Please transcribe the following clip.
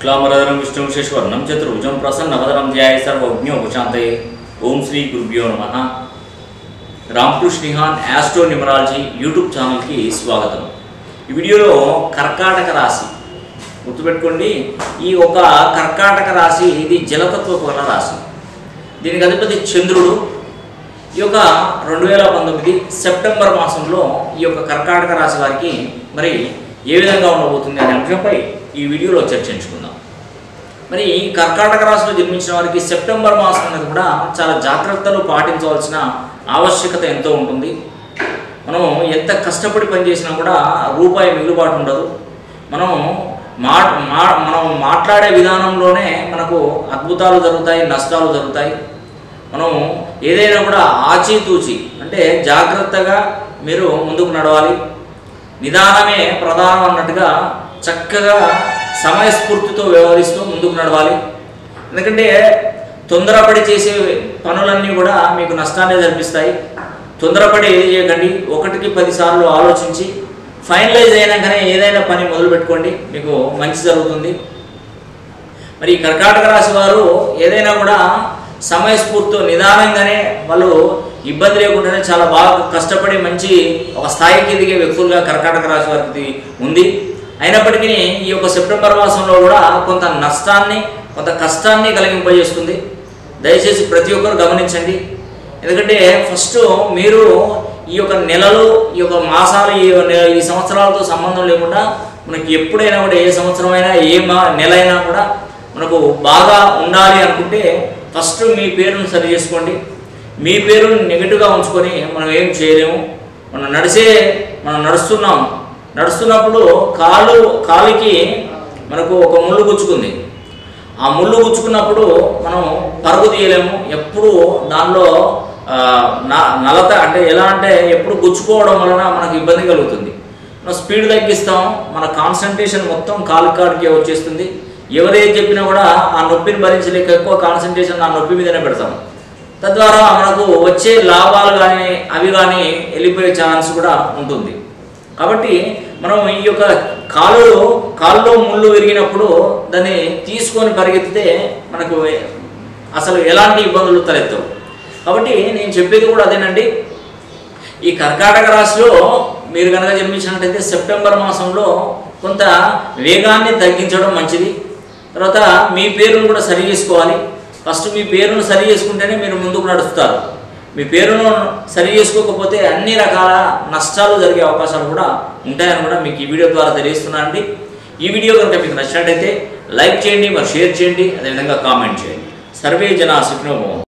శుక్లాంబరధరం విష్ణు శేశ్వర్ణం చతుర్భుజం ప్రసన్నవదనం ధ్యాయ సర్వజ్ఞోపశాంతయే ఓం శ్రీ గురుభ్యో నమ రామకృష్ణిహాన్ యాస్ట్రో న్యూమరాలజీ యూట్యూబ్ ఛానల్కి స్వాగతం ఈ వీడియోలో కర్కాటక రాశి గుర్తుపెట్టుకోండి ఈ ఒక కర్కాటక రాశి ఇది జలతత్వపు గల రాశి దీనికి అధిపతి చంద్రుడు ఈ యొక్క రెండు వేల పంతొమ్మిది సెప్టెంబర్ మాసంలో ఈ యొక్క కర్కాటక రాశి వారికి మరి ఏ విధంగా ఉండబోతుంది అనే అంశంపై ఈ వీడియోలో చర్చించుకుందాం మరి ఈ కర్కాటక రాశిలో జన్మించిన వారికి సెప్టెంబర్ మాసం అనేది కూడా చాలా జాగ్రత్తలు పాటించవలసిన ఆవశ్యకత ఎంతో ఉంటుంది మనం ఎంత కష్టపడి పనిచేసినా కూడా రూపాయి మిగులుబాటు ఉండదు మనం మా మా మనం మాట్లాడే విధానంలోనే మనకు అద్భుతాలు జరుగుతాయి నష్టాలు జరుగుతాయి మనం ఏదైనా కూడా ఆచితూచి అంటే జాగ్రత్తగా మీరు ముందుకు నడవాలి నిదానమే ప్రధానం అన్నట్టుగా చక్కగా సమయస్ఫూర్తితో వ్యవహరిస్తూ ముందుకు నడవాలి ఎందుకంటే తొందరపడి చేసే పనులన్నీ కూడా మీకు నష్టాన్ని జరిపిస్తాయి తొందరపడి ఏది చేయకండి ఒకటికి పదిసార్లు ఆలోచించి ఫైనలైజ్ అయినాకనే ఏదైనా పని మొదలు పెట్టుకోండి మీకు మంచి జరుగుతుంది మరి ఈ కర్కాటక రాశి వారు ఏదైనా కూడా సమయస్ఫూర్తితో నిదానంగానే వాళ్ళు ఇబ్బంది లేకుండానే చాలా బాగా కష్టపడి మంచి ఒక స్థాయికి ఎదిగే వ్యక్తులుగా కర్కాటక రాశి వారికి ఉంది అయినప్పటికీ ఈ యొక్క సెప్టెంబర్ మాసంలో కూడా కొంత నష్టాన్ని కొంత కష్టాన్ని కలిగింపజేస్తుంది దయచేసి ప్రతి ఒక్కరు గమనించండి ఎందుకంటే ఫస్ట్ మీరు ఈ యొక్క నెలలు ఈ యొక్క మాసాలు ఈ నె- ఈ సంవత్సరాలతో సంబంధం లేకుండా మనకి ఎప్పుడైనా కూడా ఏ సంవత్సరమైనా ఏ మా నెల అయినా కూడా మనకు బాగా ఉండాలి అనుకుంటే ఫస్ట్ మీ పేరును సరి చేసుకోండి మీ పేరును నెగిటివ్గా ఉంచుకొని మనం ఏం చేయలేము మనం నడిచే మనం నడుస్తున్నాం నడుస్తున్నప్పుడు కాలు కాలికి మనకు ఒక ముళ్ళు గుచ్చుకుంది ఆ ముళ్ళు గుచ్చుకున్నప్పుడు మనం పరుగు తీయలేము ఎప్పుడు దానిలో ఆ, న- నలత అంటే ఎలా అంటే ఎప్పుడు గుచ్చుకోవడం వలన మనకు ఇబ్బంది కలుగుతుంది మనం స్పీడ్ తగ్గిస్తాం మన కాన్సన్ట్రేషన్ మొత్తం కాలు కాడికే వచ్చేస్తుంది ఎవరేది చెప్పినా కూడా ఆ నొప్పిని భరించలేక ఎక్కువ కాన్సన్ట్రేషన్ ఆ నొప్పి మీదనే పెడతాం తద్వారా మనకు వచ్చే లాభాలు కానీ అవి కానీ వెళ్ళిపోయే ఛాన్స్ కూడా ఉంటుంది కాబట్టి మనం ఈ యొక్క కాలు కాల్లో ముళ్ళు విరిగినప్పుడు దాన్ని తీసుకొని పరిగెత్తితే మనకు అసలు ఎలాంటి ఇబ్బందులు తలెత్తవు కాబట్టి నేను చెప్పేది కూడా అదేనండి ఈ కర్కాటక రాశిలో మీరు కనుక జన్మించినట్టయితే సెప్టెంబర్ మాసంలో కొంత వేగాన్ని తగ్గించడం మంచిది తర్వాత మీ పేరును కూడా సరి చేసుకోవాలి ఫస్ట్ మీ పేరును సరి చేసుకుంటేనే మీరు ముందుకు నడుస్తారు మీ పేరును సరి చేసుకోకపోతే అన్ని రకాల నష్టాలు జరిగే అవకాశాలు కూడా ఉంటాయని కూడా మీకు ఈ వీడియో ద్వారా తెలియజేస్తున్నాను అండి ఈ వీడియో కనుక మీకు నచ్చినట్టయితే లైక్ చేయండి మరి షేర్ చేయండి అదేవిధంగా కామెంట్ చేయండి సర్వే జన సుఖినోభవం